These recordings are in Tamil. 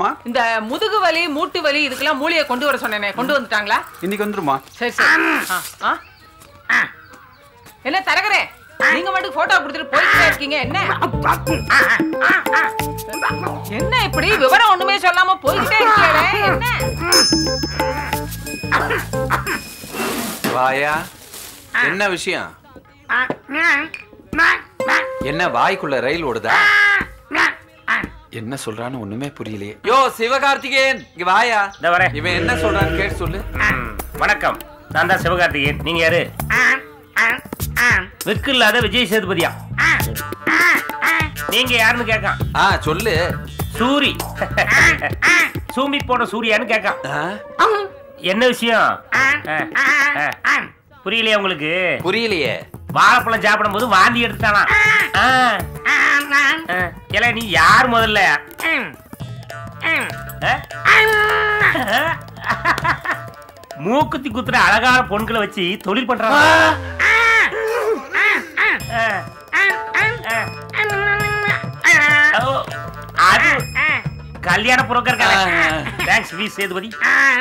சொல்லுமா இந்த முதுகு வலி மூட்டு வலி இதுக்கெல்லாம் மூலியை கொண்டு வர சொன்னேனே கொண்டு வந்துட்டாங்களா இன்னைக்கு வந்துருமா சரி சரி ஆ, ஆ. என்ன தரகரே நீங்க மட்டும் போட்டோ கொடுத்துட்டு போயிட்டே இருக்கீங்க என்ன என்ன இப்படி விவரம் ஒண்ணுமே சொல்லாம போய்கிட்டே இருக்கீங்களே என்ன வாயா என்ன விஷயம் என்ன வாய்க்குள்ள ரயில் ஓடுதா என்ன சொல்றான்னு ஒண்ணுமே புரியலையே யோ சிவகார்த்திகேயன் இங்க வாயா இந்த வரேன். இவன் என்ன சொல்றான்னு கேட்டு சொல்லு வணக்கம் நான் தான் சிவகார்த்திகேயன் நீங்க யாரு வெக்கு இல்லாத விஜய் சேதுபதியா நீங்க யாருன்னு கேட்கான் ஆ சொல்லு சூரி சூம்பி போன சூர்யான்னு கேட்கான் ஆ? என்ன விஷயம் ஆ, ஆ. புரியலையா உங்களுக்கு புரியலையே வாழைப்பழம் சாப்பிடும் போது வாந்தி எடுத்துட்டானா ஆ. ஆ. ஏல நீ யார் முதல்ல ஆ? மூக்குத்தி குத்துற அழகான பொண்களை வச்சு தொழில் பண்றாங்க ஆ. ஆ. ஓ, அது கல்யாண புரோக்கர் தேங்க்ஸ் வி சேதுபதி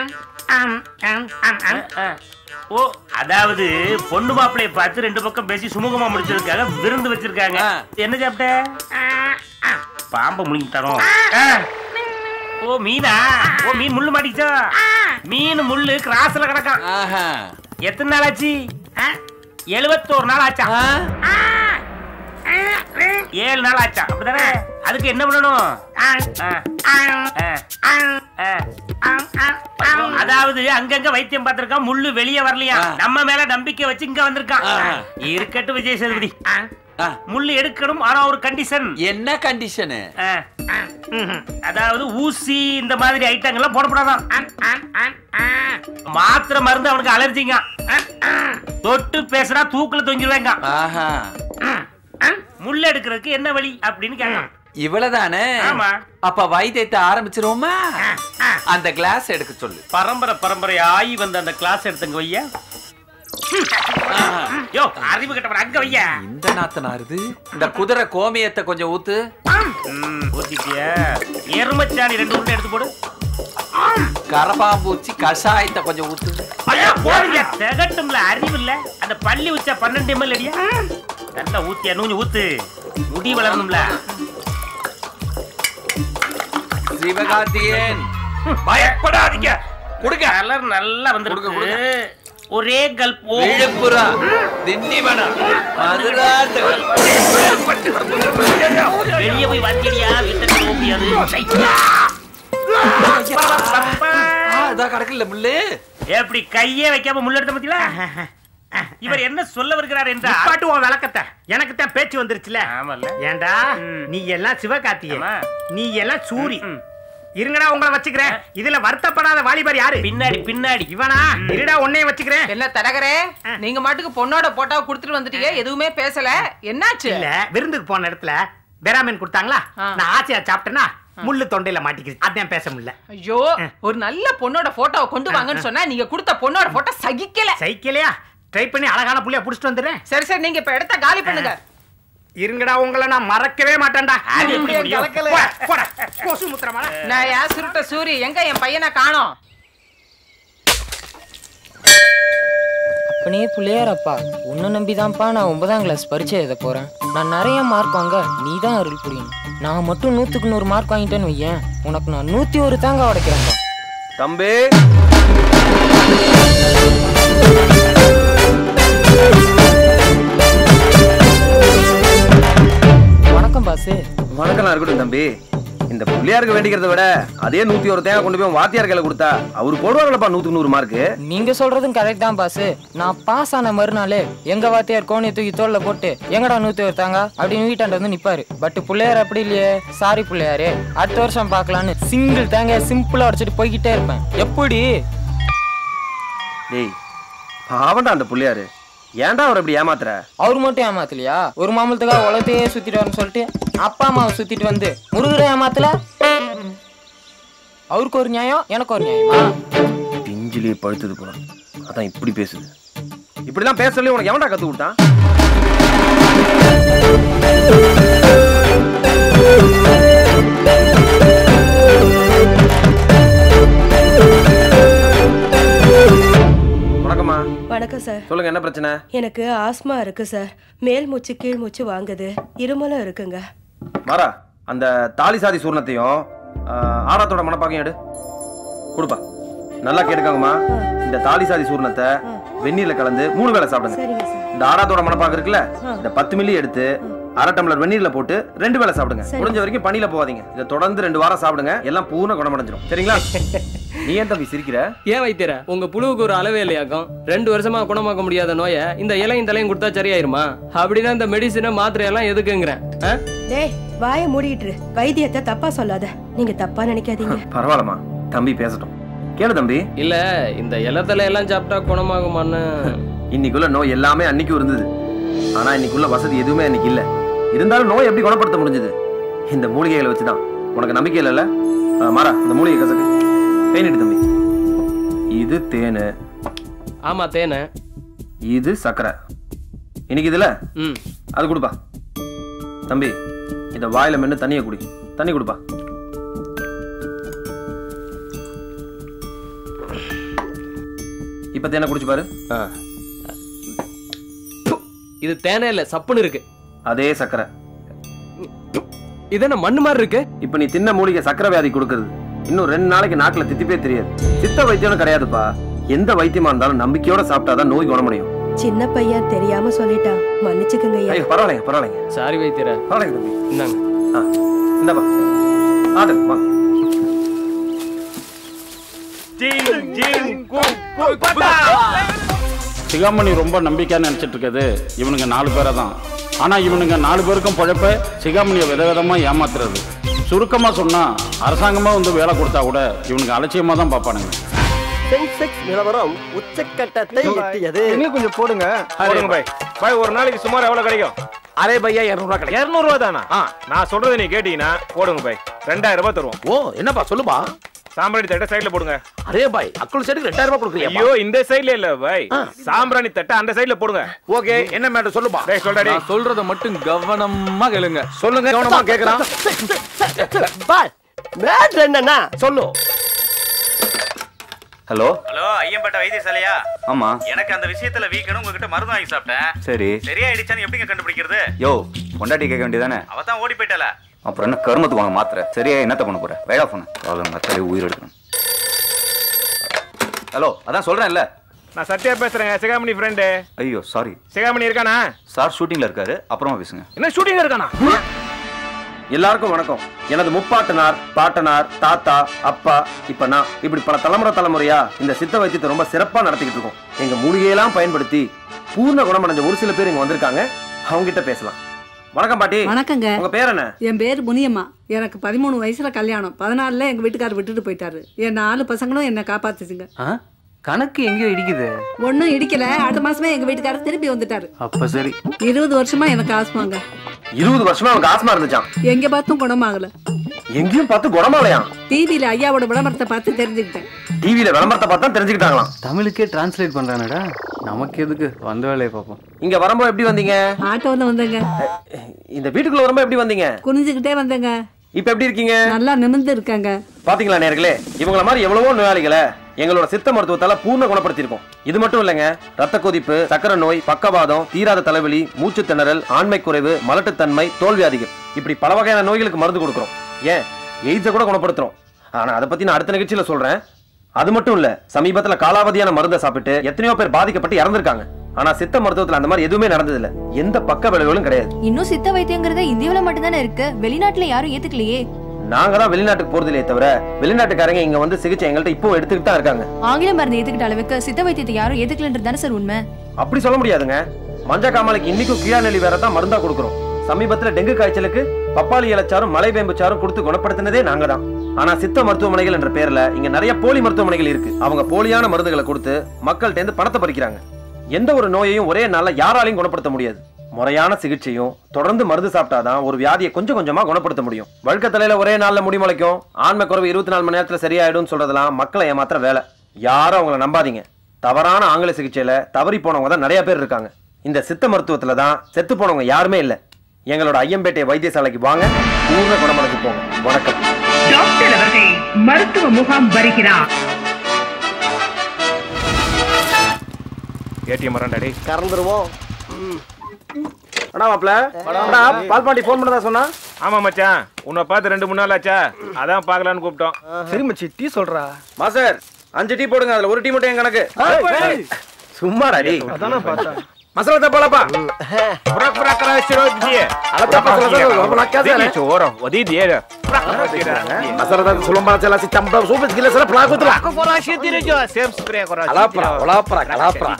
ஆ. ஓ அதாவது பொண்ணு மாப்பிளைய பார்த்து ரெண்டு பக்கம் பேசி சுமூகமா முடிச்சிருக்காங்க விருந்து வச்சிருக்காங்க ஆ. என்ன சாப்பிட்ட பாம்பை முழுங்கிட்டாரோ ஓ மீனா ஓ மீன் முள்ளு மாட்டிச்சா மீன் முள்ளு கிராஸ்ல கிடக்கான் ஆஹா. எத்தனை நாள் ஆச்சு எழுபத்தோரு நாள் ஆச்சா ஆ? ஏழு நாள் ஆச்சா அப்படிதானே அதுக்கு என்ன பண்ணணும் ஆ. ஆ. ஆ. அதாவது அங்கங்க வைத்தியம் பார்த்திருக்கான் முள்ளு வெளியே வரலையா ஆ. நம்ம மேல நம்பிக்கை வச்சு இங்க வந்திருக்கான் ஆ. இருக்கட்டும் விஜய் சேதுபதி ஆ. முள்ளு எடுக்கணும் ஆனா ஒரு கண்டிஷன் என்ன கண்டிஷனு அதாவது ஊசி இந்த மாதிரி ஐட்டங்கள்லாம் போடக்கூடாதான் மாத்திரை மருந்து அவனுக்கு அலர்ஜிங்க தொட்டு பேசுனா தூக்குல தொங்கிடுவேங்க ஆஹா முள்ள எடுக்கிறதுக்கு என்ன வழி அப்படின்னு கேட்கான் இவ்வளவுதானே ஆமா. அப்ப வைத்தியத்தை ஆரம்பிச்சிருவோமா அந்த கிளாஸ் எடுக்க சொல்லு பரம்பரை பரம்பரை ஆகி வந்த அந்த கிளாஸ் எடுத்துங்க வையா ஆஹா. யோ அறிவு கட்டவன் அங்க வையா இந்த நாத்தனாருது இந்த குதிரை கோமியத்தை கொஞ்சம் ஊத்து ம், ஊத்திட்டியா எருமச்சாணி ரெண்டு உருண்டை எடுத்து போடு கரப்பாம்பூச்சி கஷாயத்தை கொஞ்சம் ஊத்து ஐயா போடுங்க திகட்டும்ல அறிவு இல்ல அந்த பள்ளி உச்சா பன்னெண்டு எம்எல் அடியா நல்லா ஊத்தியா நூஞ்சு ஊத்து முடி வளரணும்ல சிவகார்த்திகேயன் பயப்படாதீங்க கொடுங்க கலர் நல்லா கொடுங்க, வந்திருக்கு ஒரே கல்ப் ஓ விழுப்புரம் திண்டிவனம் மதுராந்தகம் வெளிய போய் வாங்கிடியா வீட்டுக்கு போக முடியாது ஆ, அதான் கிடக்குல்ல முள்ளு எப்படி கையே வைக்காம முள்ள எடுத்த பத்தியா இவர் என்ன சொல்ல வருகிறார் என்றால் பாட்டு உன் விளக்கத்த எனக்கு தான் பேச்சு வந்துருச்சுல ஆமால்ல ஏண்டா ம். நீ எல்லாம் சிவகார்த்திகேயன் ஆமா. நீ எல்லாம் சூரி ம். இருங்கடா உங்களை வச்சுக்கிறேன் இதுல வருத்தப்படாத வாலிபர் யாரு பின்னாடி பின்னாடி இவனா இருடா உன்னைய வச்சுக்கிறேன் என்ன தரகரே நீங்க மாட்டுக்கு பொண்ணோட போட்டோ கொடுத்துட்டு வந்துட்டீங்க எதுவுமே பேசல என்னாச்சு இல்ல விருந்துக்கு போன இடத்துல பெராமீன் கொடுத்தாங்களா ஆ. நான் ஆசையா சாப்பிட்டேனா முள்ளு தொண்டையில மாட்டிக்கிச்சு அதான் பேச முடியல ஐயோ ஒரு நல்ல பொண்ணோட போட்டோவை கொண்டு வாங்கன்னு சொன்னா நீங்க கொடுத்த பொண்ணோட போட்டோ சகிக்கல சைக்கிளையா ட்ரை பண்ணி அழகான புள்ளைய புடிச்சிட்டு வந்துடுறேன் சரி சரி நீங்க இப்ப இடத்த காலி பண்ணுங்க இருங்கடா உங்களை நான் மறக்கவே மாட்டேன்டா அது எப்படி முடியும்? கலக்கல. போடா, போடா. கொசு முத்திரமா நான் யா சுருட்ட சூரி எங்க என் பையனை காணோம் அப்பனே பிள்ளையாரப்பா உன்னை நம்பிதான்ப்பா நான் ஒன்பதாம் கிளாஸ் பரீட்சை எழுத போறேன் நான் நிறைய மார்க் வாங்க நீ தான் அருள் புரியணும் நான் மட்டும் நூத்துக்கு நூறு மார்க் வாங்கிட்டேன்னு வையேன் உனக்கு நான் நூத்தி ஒரு தாங்க உடைக்கிறேன்ப்பா தம்பி வணக்கம் பாசு வணக்கம் இருக்கட்டும் தம்பி இந்த பிள்ளையாருக்கு வேண்டிக்கிறத விட அதே நூத்தி ஒரு தேங்காய் கொண்டு போய் உன் வாத்தியார் கையில கொடுத்தா அவர் போடுவாங்களப்பா நூத்துக்கு நூறு மார்க்கு நீங்க சொல்றதும் கரெக்ட் தான் பாசு நான் பாஸ் ஆன மறுநாள் எங்க வாத்தியார் கோணியை தூக்கி தோல்ல போட்டு எங்கடா நூத்தி ஒரு தாங்க அப்படின்னு வீட்டாண்ட வந்து நிப்பாரு பட் பிள்ளையார் அப்படி இல்லையே சாரி பிள்ளையாரு அடுத்த வருஷம் பார்க்கலான்னு சிங்கிள் தாங்க சிம்பிளா உடைச்சிட்டு போய்கிட்டே இருப்பேன் எப்படி டேய் பாவண்டா அந்த பிள்ளையாரு ஏன்டா அவர் இப்படி ஏமாத்துற அவர் மட்டும் ஏமாத்தலையா ஒரு மாமலத்துக்காக உலகத்தையே சுத்திட்டு வரேன்னு சொல்லிட்டு அப்பா அம்மாவை சுத்திட்டு வந்து முருகரை ஏமாத்தல அவருக்கு ஒரு நியாயம் எனக்கு ஒரு நியாயமா பிஞ்சிலேயே பழுத்தது போல அதான் இப்படி பேசுது இப்படிலாம் பேச சொல்லி உனக்கு எவன்டா கத்து கொடுத்தான் வணக்கம் சார் சொல்லுங்க என்ன பிரச்சனை எனக்கு ஆஸ்மா இருக்கு சார் மேல் மூச்சு கீழ் மூச்சு வாங்குது இருமலும் இருக்குங்க மாறா அந்த தாலி சாதி சூர்ணத்தையும் ஆஹ், ஆடாத்தோட மணப்பாக்கையும் எடு கொடுப்பா நல்லா கேட்டுக்காங்கம்மா இந்த தாலி சாதி சூர்ணத்தை வெந்நீர்ல கலந்து மூணு வேளை சாப்பிடுங்க சரிங்க சார் இந்த ஆடாத்தோட மணப்பாக்கு இருக்குல்ல இந்த பத்து மில்லி எடுத்து அரை டம்ளர் வெந்நீர்ல போட்டு ரெண்டு வேளை சாப்பிடுங்க சரி. முடிஞ்ச வரைக்கும் பனியில போகாதீங்க இதை தொடர்ந்து ரெண்டு வாரம் சாப்பிடுங்க எல்லாம் பூர்ண குணமடைஞ்சிடும் சரிங்களா நீ ஏன் தம்பி சிரிக்கிற ஏன் வைத்தியர உங்க புழுவுக்கு ஒரு அளவே இல்லையாக்கும் ரெண்டு வருஷமா குணமாக்க முடியாத நோயை இந்த இலையும் தலையும் கொடுத்தா சரியாயிருமா அப்படின்னா இந்த மெடிசினை மாத்திரை எல்லாம் எதுக்குங்கிறேன் ஆ? டேய் வாயை மூடிட்டு வைத்தியத்தை தப்பா சொல்லாத நீங்க தப்பா நினைக்காதீங்க பரவாயில்லம்மா தம்பி பேசட்டும் கேளு தம்பி இல்ல இந்த இலத்தலை எல்லாம் சாப்பிட்டா குணமாகுமான்னு இன்னைக்குள்ள நோய் எல்லாமே அன்னைக்கும் இருந்தது ஆனா இன்னைக்குள்ள வசதி எதுவுமே அன்னைக்கு இல்ல இருந்தாலும் நோய் எப்படி குணப்படுத்த முடிஞ்சது இந்த மூலிகைகளை வச்சுதான் உனக்கு நம்பிக்கை இல்லைல்ல ஆ, மாறா இந்த மூலிகை கசக்கு தேனிட்டு தம்பி இது தேனு ஆமா தேனு இது சக்கரை இன்னைக்கு இதுல ம் அது கொடுப்பா தம்பி இத வாயில மென்னு தண்ணியை குடி தண்ணி கொடுப்பா இப்ப தேனை குடிச்சு பாரு இது தேனே இல்ல சப்புன்னு இருக்கு அதே சக்கரை இது என்ன மண்ணு மாதிரி இருக்கு இப்ப நீ தின்ன மூலிகை சக்கரை வியாதி கொடுக்கறது இன்னும் ரெண்டு நாளைக்கு நாக்குல தித்திப்பே தெரியாது சித்த வைத்தியம்னு கிடையாதுப்பா எந்த வைத்தியமா இருந்தாலும் நம்பிக்கையோட சாப்பிட்டாதான் நோய் குணமடையும் சின்ன பையன் தெரியாம சொல்லிட்டான் மன்னிச்சுக்கங்க ஐயா ஐயோ பரவாயில்லைங்க பரவாயில்லைங்க சாரி வைத்தியர பரவாயில்லைங்க தம்பி இந்தாங்க ஆ இந்தாப்பா ஆதல் வாங்க சிகாமணி ரொம்ப நம்பிக்கையா நினைச்சிட்டு இருக்கிறது இவனுங்க நாலு பேரை தான் ஆனா இவனுங்க நாலு பேருக்கும் பொழப்ப சிகாமணியை வித விதமா ஏமாத்துறது சுருக்கமா சொன்னா அரசாங்கமா வந்து வேலை கொடுத்தா கூட இவனுங்க அலட்சியமா தான் பார்ப்பானுங்க சென்செக்ஸ் நிலவரம் உச்சக்கட்டத்தை எட்டியது இன்னும் கொஞ்சம் போடுங்க போடுங்க பாய். பாய் ஒரு நாளைக்கு சுமார் எவ்வளவு கிடைக்கும் அரை பையா இருநூறுவா கிடைக்கும் இருநூறு ரூபா தானா நான் சொல்றதை நீ கேட்டீங்கன்னா போடுங்க பாய் ரெண்டாயிரம் ரூபாய் தருவோம் ஓ என்னப்பா சொல்லுப்பா சாம்பிராணி தட்டை சைடுல போடுங்க அரே பாய் அக்குள் சைடுக்கு ரெண்டாயிரம் ரூபாய் கொடுக்குறியா ஐயோ இந்த சைடுல இல்ல பாய் சாம்பிராணி தட்டை அந்த சைடுல போடுங்க ஓகே என்ன மேட்டர் சொல்லுப்பா டேய் சொல்றாடி நான் சொல்றத மட்டும் கவனமா கேளுங்க சொல்லுங்க கவனமா கேக்குறான் பாய் மேட்டர் என்னன்னா சொல்லு ஹலோ ஹலோ ஐயம்பேட்டை வைத்தியசாலையா ஆமா எனக்கு அந்த விஷயத்துல வீக்கணும் உங்ககிட்ட மருந்து வாங்கி சாப்பிட்டேன் சரி சரியாயிடுச்சான்னு எப்படிங்க கண்டுபிடிக்கிறது யோ பொண்டாட்டி கேட்க வேண்டியதானே அவ தான் ஓடி போயிட்டால அப்புறம் என்ன கருமத்துக்கு வாங்க மாத்திர சரியா என்னத்த பண்ண போற வேடா போன அவங்க அத்தாலே உயிர் எடுக்கணும் ஹலோ அதான் சொல்றேன்ல நான் சத்யா பேசுறேங்க சிகாமணி ஃப்ரெண்டு ஐயோ சாரி சிகாமணி இருக்கானா சார் ஷூட்டிங்ல இருக்காரு அப்புறமா பேசுங்க என்ன ஷூட்டிங்ல இருக்கானா எல்லாருக்கும் வணக்கம் எனது முப்பாட்டனார் பாட்டனார் தாத்தா அப்பா இப்ப நான் இப்படி பல தலைமுறை தலைமுறையா இந்த சித்த வைத்தியத்தை ரொம்ப சிறப்பா நடத்திக்கிட்டு இருக்கோம் எங்க மூலிகையெல்லாம் பயன்படுத்தி பூர்ண குணமடைஞ்ச ஒரு சில பேர் இங்க வந்திருக்காங்க அவங்க கிட்ட பேசலாம் வணக்கம் பாட்டி வணக்கங்க உங்க பேர் என்ன என் பேர் முனியம்மா எனக்கு பதிமூணு வயசுல கல்யாணம் பதினாலுல எங்க வீட்டுக்காரர் விட்டுட்டு போயிட்டாரு என் நாலு பசங்களும் என்னை காப்பாத்துச்சுங்க கணக்கு எங்கேயோ இடிக்குது ஒன்றும் இடிக்கல அடுத்த மாசமே எங்க வீட்டுக்காரர் திருப்பி வந்துட்டாரு அப்ப சரி இருபது வருஷமா எனக்கு ஆஸ்மாங்க இருபது வருஷமா அவனுக்கு ஆஸ்மா இருந்துச்சான் எங்க பார்த்தும் குணமாகல எங்கேயும் பார்த்து குணமாலையாம் டிவியில ஐயாவோட விளம்பரத்தை பார்த்து தெரிஞ்சுக்கிட்டேன் டிவியில விளம்பரத்தை பார்த்தா தெரிஞ்சுக்கிட்டாங்களாம் தமிழுக்கே டிரான்ஸ்லேட் பண்றானடா நமக்கு எதுக்கு வந்த வேலையை பார்ப்போம் இங்க வரும்போது எப்படி வந்தீங்க ஆட்டோவில் வந்தேங்க இந்த வீட்டுக்குள்ள வரும்போது எப்படி வந்தீங்க குனிஞ்சுக்கிட்டே வந்தேங்க இப்ப எப்படி இருக்கீங்க நல்லா நிமிர்ந்து இருக்காங்க பாத்தீங்களா நேர்களே இவங்கள மாதிரி எவ்வளவோ நோயாளிகளை எங்களோட சித்த மருத்துவத்தால பூர்ண குணப்படுத்தியிருக்கோம் இது மட்டும் இல்லைங்க ரத்த கொதிப்பு சக்கரை நோய் பக்கவாதம் தீராத தலைவலி மூச்சு திணறல் ஆண்மை குறைவு மலட்டுத்தன்மை தோல்வியாதிகள் இப்படி பல வகையான நோய்களுக்கு மருந்து கொடுக்குறோம் ஏன் எய்ட்ஸை கூட குணப்படுத்துறோம் ஆனா அதை பத்தி நான் அடுத்த நிகழ்ச்சியில சொல்றேன் அது மட்டும் இல்ல சமீபத்துல காலாவதியான மருந்தை சாப்பிட்டு எத்தனையோ பேர் பாதிக்கப்பட்டு இறந்திருக்காங்க ஆனா சித்த மருத்துவத்துல அந்த மாதிரி எதுவுமே நடந்ததில்ல எந்த பக்க விளைவுகளும் கிடையாது இன்னும் சித்த வைத்தியங்கிறது இந்தியாவுல மட்டும்தானே இருக்கு வெளிநாட்டுல யாரும் ஏத்துக்கலையே நாங்க தான் வெளிநாட்டுக்கு போறது இல்லையே தவிர வெளிநாட்டுக்காரங்க இங்க வந்து சிகிச்சை எங்கள்கிட்ட இப்போ எடுத்துக்கிட்டு தான் இருக்காங்க ஆங்கில மருந்து ஏத்துக்கிட்ட அளவுக்கு சித்த வைத்தியத்தை யாரும் ஏத்துக்கலன்றது தானே சார் உண்மை அப்படி சொல்ல முடியாதுங்க மஞ்ச காமாலைக்கு இன்னைக்கும் கீழாநெல்லி வேற தான் மருந்தா கொடுக்குறோம் சமீபத்துல டெங்கு காய்ச்சலுக்கு பப்பாளி இலச்சாரும் மலை வேம்புச்சாரும் கொடுத்து குணப்படுத்தினதே நாங்க தான் ஆனா சித்த மருத்துவமனைகள் என்ற பேர்ல இங்க நிறைய போலி மருத்துவமனைகள் இருக்கு அவங்க போலியான மருந்துகளை கொடுத்து மக்கள்கிட்ட இருந்து பணத்தை பறிக்கிறாங்க எந்த ஒரு நோயையும் ஒரே நாள்ல யாராலையும் குணப்படுத்த முடியாது முறையான சிகிச்சையும் தொடர்ந்து மருந்து சாப்பிட்டாதான் ஒரு வியாதியை கொஞ்சம் கொஞ்சமா குணப்படுத்த முடியும் வழுக்க தலையில ஒரே நாள்ல முடி முளைக்கும் ஆண்மை குறைவு இருபத்தி நாலு மணி நேரத்துல சரியாயிடும் சொல்றதெல்லாம் மக்களை ஏமாத்துற வேலை யாரும் அவங்கள நம்பாதீங்க தவறான ஆங்கில சிகிச்சையில தவறி போனவங்க தான் நிறைய பேர் இருக்காங்க இந்த சித்த மருத்துவத்துல தான் செத்து போனவங்க யாருமே இல்ல எங்களோட ஐயம்பேட்டை வைத்தியசாலைக்கு வாங்க பூர்ண குணமடைஞ்சு போங்க வணக்கம் டாக்டர் அவர்கள் மருத்துவ முகாம் வருகிறார் ஏடிஎம் வரேன்டா டேய் கறந்துருவோம் அண்ணா மாப்ள அண்ணா பால் பாண்டி ஃபோன் பண்ணதா சொன்னா ஆமா மச்சான் உன்னை பார்த்து ரெண்டு மூணு நாள் ஆச்சா அதான் பார்க்கலான்னு கூப்பிட்டோம் சரி மச்சி டீ சொல்றா மாஸ்டர் அஞ்சு டீ போடுங்க அதுல ஒரு டீ மட்டும் என் கணக்கு சும்மாடா டேய் அதானே பார்த்தா மசாலா தப்பாலப்பா புரக் புரக் கரா சிரோஜ் ஜி அலத்தா பசல ரொம்ப நக்காதே देखिए चोर वदी दिए மசாலா தான் சுலம்பா செலா சி தம்பா சூப்பர் கில செலா பிளாக் குத்துலா Ako pora shi dire jo sem spray kora அலாப்ரா ஒலாப்ரா கலாப்ரா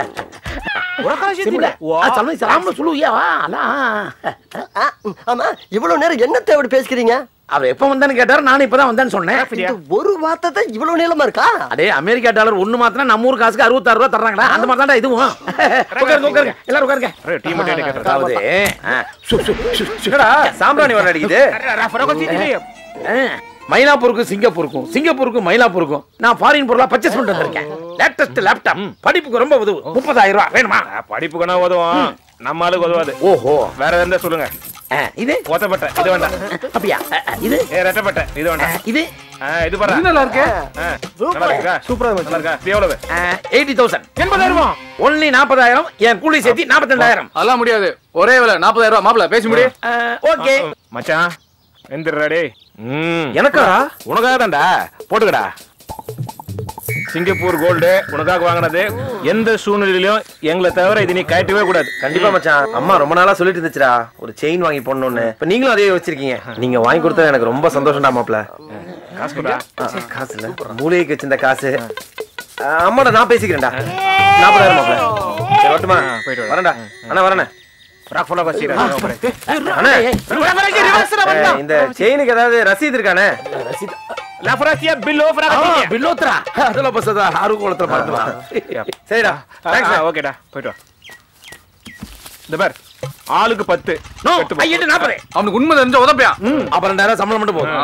சொல்லு சாம சொல்லு அலா ஆமா இவ்வளவு நேரம் என்ன தேவை பேசிக்கிறீங்க அவர் எப்ப வந்தான்னு கேட்டாரு நானும் இப்பதான் வந்தேன்னு சொன்னேன் இந்த ஒரு வார்த்தை தான் இவ்வளவு நீளமா இருக்கா அடே அமெரிக்கா டாலர் ஒண்ணு மாத்தினா நம்ம ஊர் காசுக்கு அறுபத்தாறு ரூபா தர்றாங்கடா அந்த மாதிரி தான்டா இதுவும் உட்காருங்க உட்காருங்க எல்லாரும் உட்காருங்க டீ மட்டும் எடுக்க அதாவது ஆ, சு, சு, சு, சு. என்னடா சாம்பிராணி வர அடிக்குது ஆ, மயிலாப்பூருக்கும் சிங்கப்பூருக்கும் சிங்கப்பூருக்கும் மயிலாப்பூருக்கும் நான் ஃபாரின் பொருளா பர்ச்சேஸ் பண்ணிட்டு வந்திருக்கேன் லேட்டஸ்ட் லேப்டாப் படிப்புக்கு ரொம்ப உதவும் முப்பதாயிரம் ரூபாய் வேணுமா படிப்புக்குனா உதவும் நம்ம ஆளுக்கு உதவாது ஓஹோ வேற எந்த சொல்லுங்க இது ஓத்தப்பட்ட இது வேண்டாம் அப்படியா அ, அ, இது ஏ ரெட்டப்பட்ட இது வேண்டாம் இது ஆ, இது பாரு இது நல்லா இருக்கு. ஆ, நல்லா இருக்கா சூப்பரா நல்லா இருக்கா இது எவ்வளவு எயிட்டி தௌசண்ட் எண்பதாயிரம் ஒன்லி நாற்பதாயிரம் என் கூலி சேர்த்து நாற்பத்தி ரெண்டாயிரம் அதெல்லாம் முடியாது ஒரே விலை நாற்பதாயிரம் ரூபாய் மாப்பிள பேசி முடி ஓகே மச்சான் எந்திரா டேய் ம் எனக்கா? உனக்காக தான்டா போட்டுக்கடா சிங்கப்பூர் கோல்டு உனக்காக வாங்கினது எந்த சூழ்நிலையிலும் எங்களை தவிர இது நீ கட்டவே கூடாது கண்டிப்பா மச்சான் அம்மா ரொம்ப நாளா சொல்லிட்டு இருந்துச்சுடா ஒரு செயின் வாங்கி போடணும்னு இப்ப நீங்களும் அதே வச்சிருக்கீங்க நீங்க வாங்கி கொடுத்தது எனக்கு ரொம்ப சந்தோஷம்டா மாப்ள காசு கொடுடா காசு இல்ல மூலிகைக்கு வச்சிருந்த காசு ஆ, அம்மாட நான் பேசிக்கிறேன்டா நாற்பதாயிரம் மாப்ள சரி வரட்டுமா போயிட்டு வரேன்டா அண்ணா வரேண்ணே ஃப்ராக் ஃபுல்லா வச்சிரா அண்ணே ஏ, இந்த செயினுக்கு ஏதாவது ரசீது இருக்கானே லா ஃப்ராக்கியா பில்லோ ஃப்ராக் பில்லோத்ரா அதெல்லாம் பஸ் அதான் ஆறு குளத்துல பார்த்துலாம் சரிடா தேங்க்ஸ் ஓகேடா போயிட்டு வா இந்த பார் ஆளுக்கு பத்து நோ எடுத்து போ. ஐயட்டு நாற்பது அவனுக்கு உண்மை தெரிஞ்ச உதப்பியா அப்ப ரெண்டாயிரம் சம்பளம் மட்டும் போதும்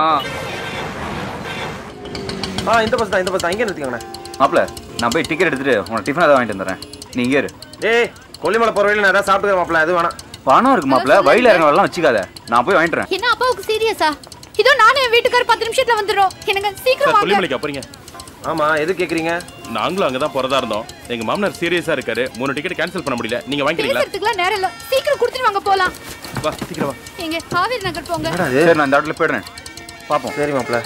ஆ இந்த பஸ் தான் இந்த பஸ் தான் இங்கே நிறுத்திக்கோண்ணே மாப்பிள நான் போய் டிக்கெட் எடுத்துட்டு உனக்கு டிஃபன் ஏதாவது வாங்கிட்டு வந்துடுறேன் நீ இங்கே இரு ஏய் கொல்லிமலை போற வழியில நான் ஏதாவது சாப்பிட்டுக்கிறேன் மாப்ள அது வேணாம் பணம் இருக்கு மாப்பிள வழியில இறங்க வரலாம் வச்சுக்காத நான் போய் வாங்கிட்டு வரேன் என்ன அப்பாவுக்கு சீரியஸா இதோ நானும் என் வீட்டுக்காரர் பத்து நிமிஷத்துல வந்துடுறோம் எனக்கு சீக்கிரம் வாங்க கொல்லிமலைக்கு போறீங்க ஆமா எது கேக்குறீங்க நாங்களும் அங்கதான் போறதா இருந்தோம் எங்க மாமனார் சீரியஸா இருக்காரு மூணு டிக்கெட் கேன்சல் பண்ண முடியல நீங்க வாங்கிக்கிறீங்களா பேசுறதுக்குலாம் நேரம் இல்ல சீக்கிரம் கொடுத்துட்டு வாங்க போலாம் வா சீக்கிரம் வா எங்க காவேரி நகர் போங்க சரி நான் இந்த இடத்துல போயிடுறேன் பாப்போம் சரி மாப்ள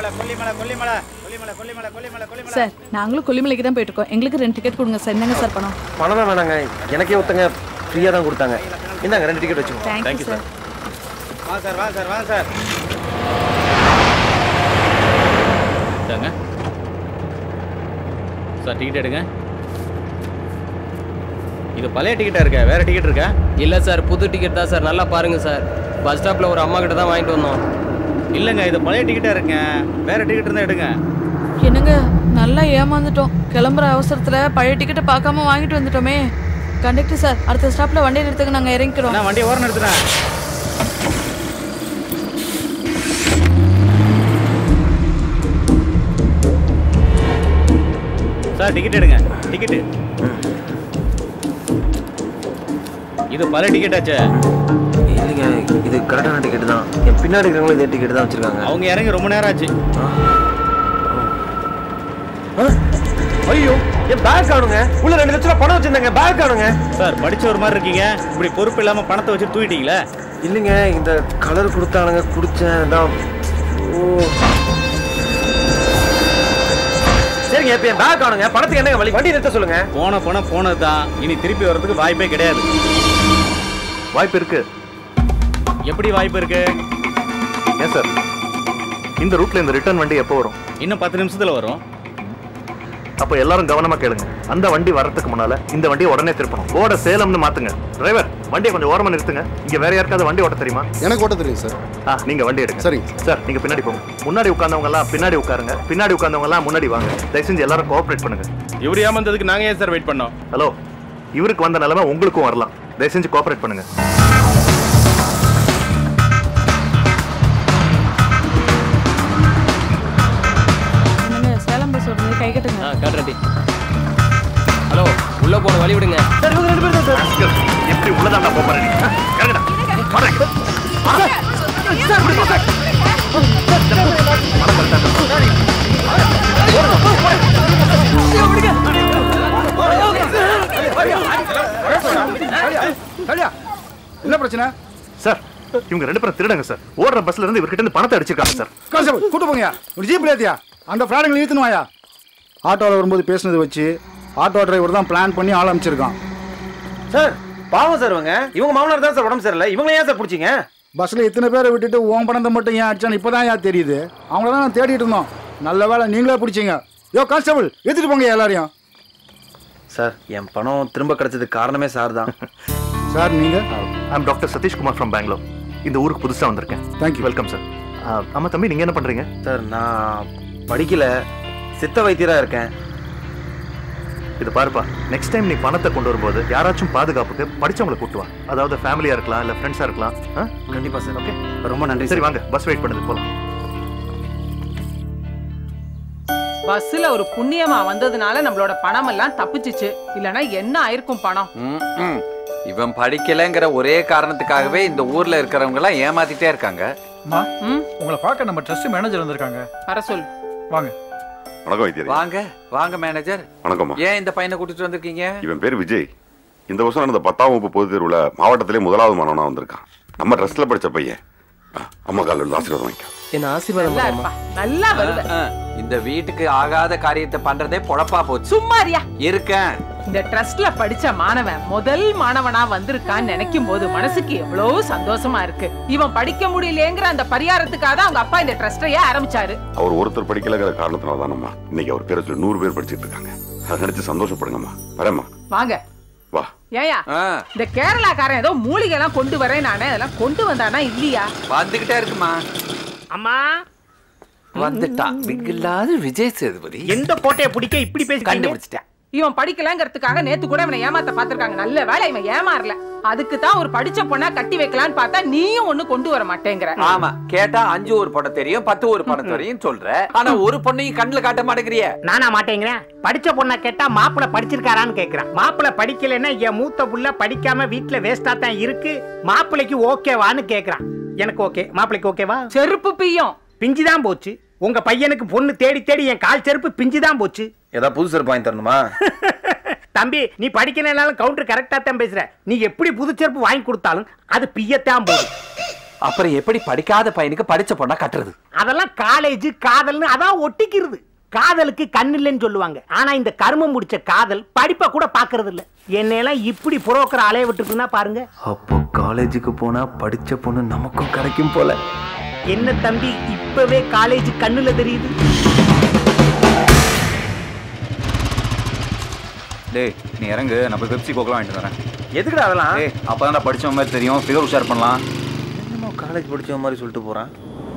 சார் நாங்களும் கொல்லிமலைக்கு தான் போயிட்டு இருக்கோம் எங்களுக்கு ரெண்டு டிக்கெட் கொடுங்க சார் என்னங்க சார் பணம் பணம் தான் வேணாங்க எனக்கே ஒருத்தங்க ஃப்ரீயா தான் கொடுத்தாங்க இந்தாங்க ரெண்டு டிக்கெட் வச்சுக்கோ தேங்க்யூ சார் வாங்க சார் வாங்க சார் வாங்க சார் இந்தாங்க சார் டிக்கெட் எடுங்க இது பழைய டிக்கெட்டா இருக்கா வேற டிக்கெட் இருக்கா இல்லை சார் புது டிக்கெட் தான் சார் நல்லா பாருங்க சார் பஸ் ஸ்டாப்பில் ஒரு அம்மா கிட்ட தான் வாங்கிட்டு வந்தோம் இல்லங்க இது பழைய டிக்கெட்டா இருக்குங்க வேற டிக்கெட் இருந்தா எடுங்க என்னங்க நல்லா ஏமாந்துட்டோம் கிளம்புற அவசரத்துல பழைய டிக்கெட்டை பார்க்காம வாங்கிட்டு வந்துட்டோமே கண்டக்டர் சார் அடுத்த ஸ்டாப்ல வண்டி நிறுத்துங்க நாங்க இறங்கிக்கிறோம் நான் வண்டியை ஓரம் எடுத்துறேன் சார் டிக்கெட் எடுங்க டிக்கெட்டு இது பழைய டிக்கெட் ஆச்சே இல்லைங்க இது கரெக்டான டிக்கெட் தான் என் பின்னாடி இருக்கிறவங்களும் இதே டிக்கெட் தான் வச்சிருக்காங்க அவங்க இறங்கி ரொம்ப நேரம் ஆச்சு ஐயோ என் பேக் காணுங்க உள்ள ரெண்டு லட்சம் ரூபாய் பணம் வச்சிருந்தாங்க பேக் காணுங்க சார் படிச்ச ஒரு மாதிரி இருக்கீங்க இப்படி பொறுப்பு இல்லாம பணத்தை வச்சு தூக்கிட்டீங்களே இல்லைங்க இந்த கலர் கொடுத்தானுங்க குடிச்சேன் தான் ஓ சரிங்க இப்ப என் பேக் காணுங்க பணத்துக்கு என்னங்க வழி வண்டி நிறுத்த சொல்லுங்க போன பணம் போனது தான் இனி திருப்பி வர்றதுக்கு வாய்ப்பே கிடையாது வாய்ப்பு இருக்கு எப்படி வாய்ப்பு இருக்கு ஏன் சார் இந்த ரூட்ல இந்த ரிட்டர்ன் வண்டி எப்போ வரும் இன்னும் பத்து நிமிஷத்துல வரும் அப்போ எல்லாரும் கவனமா கேளுங்க அந்த வண்டி வர்றதுக்கு முன்னால இந்த வண்டியை உடனே திருப்பணும் போர்டை சேலம்னு மாத்துங்க டிரைவர் வண்டியை கொஞ்சம் ஓரமா நிறுத்துங்க இங்க வேற யாருக்காவது வண்டி ஓட்ட தெரியுமா எனக்கு ஓட்ட தெரியும் சார் ஆ நீங்க வண்டி எடுங்க சரி சார் நீங்க பின்னாடி போங்க முன்னாடி உட்கார்ந்தவங்க எல்லாம் பின்னாடி உட்காருங்க பின்னாடி உட்கார்ந்தவங்க எல்லாம் முன்னாடி வாங்க தயவு செஞ்சு எல்லாரும் கோஆபரேட் பண்ணுங்க இவர் ஏமாந்ததுக்கு நாங்க ஏன் சார் வெயிட் பண்ணோம் ஹலோ இவருக்கு வந்த நிலைமை உங்களுக்கும் வரலாம் தயவு செஞ்சு கோஆபரேட் பண்ணுங்க என்னங்க சேலம் பஸ் வருது கை கட்டுங்க ஆ காட்டுறடி ஹலோ உள்ளே போன வழி விடுங்க எப்படி உள்ளதாண்டா போறேன் இறங்குடா பிரச்சனை சார் இவங்க ரெண்டு பேரும் திருடங்க சார் ஓடுற பஸ்ல இருந்து இவர்கிட்ட இருந்து பணத்தை அடிச்சிருக்காங்க சார் கான்ஸ்டபிள் கூட்டு போங்க ஒரு ஜீப்ல ஏத்தியா அந்த ஃப்ராடுங்களை இழுத்துன்னு வாயா ஆட்டோவில் வரும்போது பேசுனதை வச்சு ஆட்டோ டிரைவர் தான் பிளான் பண்ணி ஆள் அமைச்சிருக்கான் சார் பாவம் சார் இவங்க இவங்க மாமனார் தான் சார் உடம்பு சரியில்லை இவங்கள ஏன் சார் பிடிச்சிங்க பஸ்ஸில் இத்தனை பேரை விட்டுட்டு உன் பணத்தை மட்டும் ஏன் அடிச்சான்னு இப்போ தான் ஏன் தெரியுது அவங்கள தான் நான் தேடிட்டு இருந்தோம் நல்ல வேலை நீங்களே பிடிச்சிங்க யோ கான்ஸ்டபிள் ஏற்றிட்டு போங்க எல்லாரையும் சார் என் பணம் திரும்ப கிடைச்சதுக்கு காரணமே சார் தான் சார் நீங்க I'm doctor Sathishkumar from Bangalore இந்த ஊருக்கு புதுசா வந்திருக்கேன் தேங்க்யூ வெல்கம் சார் ஆமா தம்பி நீங்க என்ன பண்றீங்க சார் நான் படிக்கல சித்த வைத்தியரா இருக்கேன் இது பாருப்பா நெக்ஸ்ட் டைம் நீ பணத்தை கொண்டு வரும்போது யாராச்சும் பாதுகாப்புக்கு படிச்சவங்களை கூட்டு வா அதாவது ஃபேமிலியா இருக்கலாம் இல்ல ஃப்ரெண்ட்ஸா இருக்கலாம் கண்டிப்பா சார் ஓகே ரொம்ப நன்றி சரி வாங்க பஸ் வெயிட் பண்ணுது போலாம் பஸ்ல ஒரு புண்ணியமா வந்ததுனால நம்மளோட பணம் எல்லாம் தப்பிச்சுச்சு இல்லனா என்ன ஆயிருக்கும் பணம் ம், ம். இவன் படிக்கலைங்கிற ஒரே காரணத்துக்காகவே இந்த ஊர்ல இருக்கிறவங்க எல்லாம் ஏமாத்திட்டே இருக்காங்க அம்மா உங்களை பார்க்க நம்ம ட்ரஸ்ட் மேனேஜர் வந்திருக்காங்க வர சொல் வாங்க வணக்கம் வைத்தியர் வாங்க வாங்க மேனேஜர் வணக்கம்மா ஏன் இந்த பையனை கூட்டிட்டு வந்திருக்கீங்க இவன் பேர் விஜய் இந்த வருஷம் நடந்த பத்தாம் வகுப்பு பொதுத் தேர்வுல மாவட்டத்திலே முதலாவது மாணவனா வந்திருக்கான் நம்ம ட்ரெஸ்ல படிச்ச பையன் ஆ, அம்மா காலில் விழுந்து ஆசீர்வாதம் வாங்கிக்கோ என்ன நல்லா இருப்பா நல்லா வருது ஆ, இந்த வீட்டுக்கு ஆகாத காரியத்தை பண்றதே பொழப்பா போச்சு சும்மாரியா இருக்கேன் இந்த ட்ரஸ்ட்ல படிச்ச மாணவன் முதல் மாணவனா வந்திருக்கான்னு நினைக்கும் போது மனசுக்கு எவ்வளவு சந்தோஷமா இருக்கு இவன் படிக்க முடியலங்கிற அந்த பரிகாரத்துக்காக தான் அவங்க அப்பா இந்த ட்ரஸ்டையே ஆரம்பிச்சாரு அவர் ஒருத்தர் படிக்கலைங்கிற காரணத்தினால தானம்மா இன்னைக்கு அவர் பேரை சொல்லி நூறு பேர் படிச்சிட்டு இருக்காங்க அதை நினைச்சு சந்தோஷப்படுங்கம்மா வரேம்மா வாங்க வா ஏயா இந்த கேரளாக்காரன் ஏதோ மூலிகை எல்லாம் கொண்டு வரேன் நானே அதெல்லாம் கொண்டு வந்தானா இல்லையா வந்துகிட்டே இருக்குமா அம்மா வந்துட்டான் விகில்லாத விஜய் சேதுபதி எந்த கோட்டையை பிடிக்க இப்படி பேசி கண்டுபிடிச்சிட்டேன் இவன் படிக்கலங்கிறதுக்காக நேத்து கூட இவனை ஏமாத்த பாத்திருக்காங்க நல்ல வேலை இவன் ஏமாறல அதுக்கு தான் ஒரு படிச்ச பொண்ணா கட்டி வைக்கலான்னு பார்த்தா நீயும் ஒண்ணு கொண்டு வர மாட்டேங்கிற ஆமா கேட்டா அஞ்சு ஒரு படம் தெரியும் பத்து ஒரு படம் தெரியும் சொல்ற ஆனா ஒரு பொண்ணையும் கண்ணுல காட்ட மாட்டேங்கிறிய நானா மாட்டேங்கிறேன் படிச்ச பொண்ணை கேட்டா மாப்பிள்ள படிச்சிருக்காரான்னு கேக்குறான் மாப்பிள்ள படிக்கலைன்னா என் மூத்த புள்ள படிக்காம வீட்டுல வேஸ்டா தான் இருக்கு மாப்பிள்ளைக்கு ஓகேவான்னு கேக்குறான் எனக்கு ஓகே மாப்பிள்ளைக்கு ஓகேவா செருப்பு பிய்யும் பிஞ்சு தான் போச்சு உங்க பையனுக்கு பொண்ணு தேடி தேடி என் கால் செருப்பு பிஞ்சு தான் போச்சு ஏதாவது புது செருப்பு வாங்கி தரணுமா தம்பி நீ படிக்கலைனாலும் கவுண்டர் கரெக்டா தான் பேசுற நீ எப்படி புது செருப்பு வாங்கி கொடுத்தாலும் அது பிய்யத்தான் போகுது அப்புறம் எப்படி படிக்காத பையனுக்கு படிச்ச பொண்ணா கட்டுறது அதெல்லாம் காலேஜ் காதல்னு அதான் ஒட்டிக்கிறது காதலுக்கு கண்ணு இல்லைன்னு சொல்லுவாங்க ஆனா இந்த கருமம் முடிச்ச காதல் படிப்பை கூட பாக்குறது இல்ல என்னையெல்லாம் இப்படி புரோக்கர் அலைய விட்டுருக்குன்னா பாருங்க அப்போ காலேஜுக்கு போனா படிச்ச பொண்ணு நமக்கும் கிடைக்கும் போல என்ன தம்பி இப்பவே காலேஜ் கண்ணுல தெரியுது டேய் நீ இறங்கு நான் போய் பெப்சி கோக்கெலாம் வாங்கிட்டு வரேன் எதுக்குடா அதெல்லாம் டேய் அப்போ படிச்ச மாதிரி தெரியும் ஃபிகர் உஷார் பண்ணலாம் என்னமோ காலேஜ் படிச்ச மாதிரி சொல்லிட்டு போறான்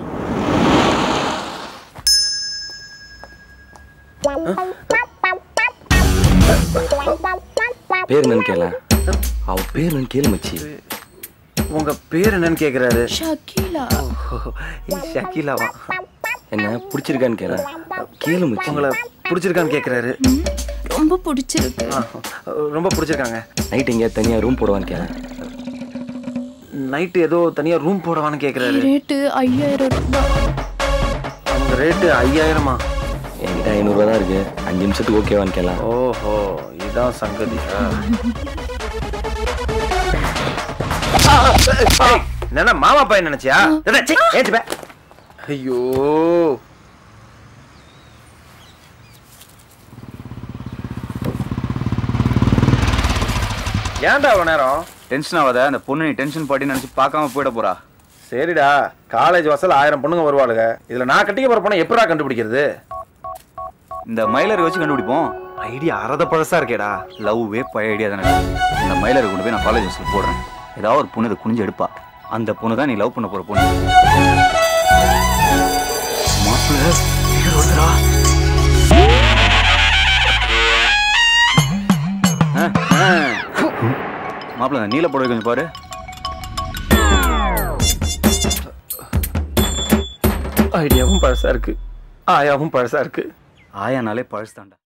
பேர் என்னன்னு கேள அவ பேர் என்னன்னு கேளு மச்சி உங்க பேர் என்னன்னு கேக்குறாரு ஷக்கீலா ஷக்கீலாவா என்ன பிடிச்சிருக்கான்னு கேள கேளு மச்சி உங்களை பிடிச்சிருக்கான்னு கேக்குறாரு ரொம்ப பிடிச்சிருக்கு ரொம்ப பிடிச்சிருக்காங்க நைட் எங்கேயா தனியா ரூம் போடுவான்னு கேள நைட்டு ஏதோ தனியா ரூம் போடவான்னு கேக்குறாரு ரேட்டு ஐயாயிரம் ரூபாய் அவங்க ரேட்டு ஐயாயிரமா என்கிட்ட ஐநூறுரூவா தான் இருக்கு அஞ்சு நிமிஷத்துக்கு ஓகேவான்னு கேள ஓஹோ இதான் சங்கதி என்ன மாமா பையன் நினைச்சியா டேய், சீ, ஏஞ்சு பே. ஐயோ ஏன்டா அவ்வளோ நேரம் டென்ஷன் ஆகாத அந்த பொண்ணு நீ டென்ஷன் பாட்டி நினைச்சு பார்க்காம போயிட போறா சரிடா காலேஜ் வாசல் ஆயிரம் பொண்ணுங்க வருவாளுங்க இதுல நான் கட்டிக்க போற பொண்ணை எப்படா கண்டுபிடிக்கிறது இந்த மயிலரை வச்சு கண்டுபிடிப்போம் ஐடியா அறத பழசா இருக்கேடா லவ்வே பழைய ஐடியா தானே இந்த மயிலரை கொண்டு போய் நான் காலேஜ் ஹாஸ்டல் போடுறேன் ஏதாவது ஒரு பொண்ணு இதை குனிஞ்சு எடுப்பா அந்த பொண்ணு தான் நீ லவ் பண்ண போற பொண்ணு மாப்பிள்ள figure வருதுடா. ஆ, ஆ. மாப்பிள்ள அந்த நீல புடவை கொஞ்சம் பாரு ஐடியாவும் பழசா இருக்கு ஆயாவும் பழசா இருக்கு ஆயானாலே பழசு தாண்டா